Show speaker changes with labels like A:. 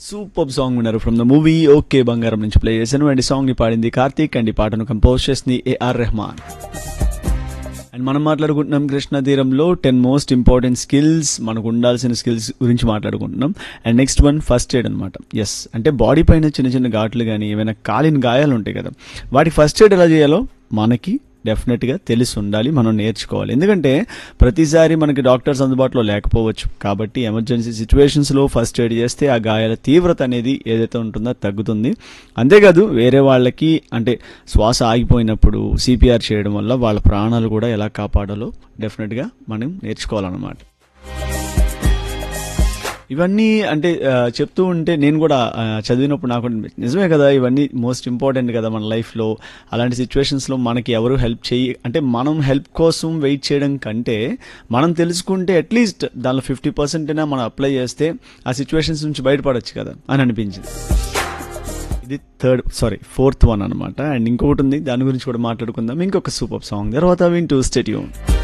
A: super song విన్నారు from the movie okay Bangaram నుంచి play చేశాను అండ్ ఈ సాంగ్ ని పాడింది కార్తీక్ అండ్ ఈ పాటను కంపోజ్ చేసింది ఏఆర్ రెహమాన్ అండ్ మనం మాట్లాడుకుంటున్నాం కృష్ణ తీరంలో టెన్ మోస్ట్ ఇంపార్టెంట్ స్కిల్స్ మనకు ఉండాల్సిన స్కిల్స్ గురించి మాట్లాడుకుంటున్నాం and next one first aid అనమాట ఎస్ అంటే బాడీ పైన చిన్న చిన్న ఘాట్లు కానీ ఏమైనా కాలిన గాయాలు ఉంటాయి కదా వాటికి ఫస్ట్ ఎయిడ్ ఎలా చేయాలో మనకి డెఫినెట్గా తెలిసి ఉండాలి మనం నేర్చుకోవాలి ఎందుకంటే ప్రతిసారి మనకి డాక్టర్స్ అందుబాటులో లేకపోవచ్చు కాబట్టి ఎమర్జెన్సీ సిచ్యువేషన్స్లో ఫస్ట్ ఎయిడ్ చేస్తే ఆ గాయాల తీవ్రత అనేది ఏదైతే ఉంటుందో అది తగ్గుతుంది అంతేకాదు వేరే వాళ్ళకి అంటే శ్వాస ఆగిపోయినప్పుడు సిపిఆర్ చేయడం వల్ల వాళ్ళ ప్రాణాలు కూడా ఎలా కాపాడాలో డెఫినెట్గా మనం నేర్చుకోవాలన్నమాట ఇవన్నీ అంటే ఆ, చెప్తూ ఉంటే నేను కూడా ఆ, చదివినప్పుడు నాకు నిజమే కదా ఇవన్నీ మోస్ట్ ఇంపార్టెంట్ కదా మన లైఫ్లో అలాంటి సిచ్యువేషన్స్లో మనకి ఎవరు హెల్ప్ చేయి అంటే మనం హెల్ప్ కోసం వెయిట్ చేయడం కంటే మనం తెలుసుకుంటే అట్లీస్ట్ దానిలో ఫిఫ్టీ పర్సెంట్ అయినా మనం అప్లై చేస్తే ఆ సిచ్యువేషన్స్ నుంచి బయటపడొచ్చు కదా అని అనిపించింది ఇది థర్డ్ సారీ ఫోర్త్ వన్ అనమాట అండ్ ఇంకొకటి ఉంది దాని గురించి కూడా మాట్లాడుకుందాం ఇంకొక సూపర్ సాంగ్ తర్వాత వింటూ స్టేట్యూన్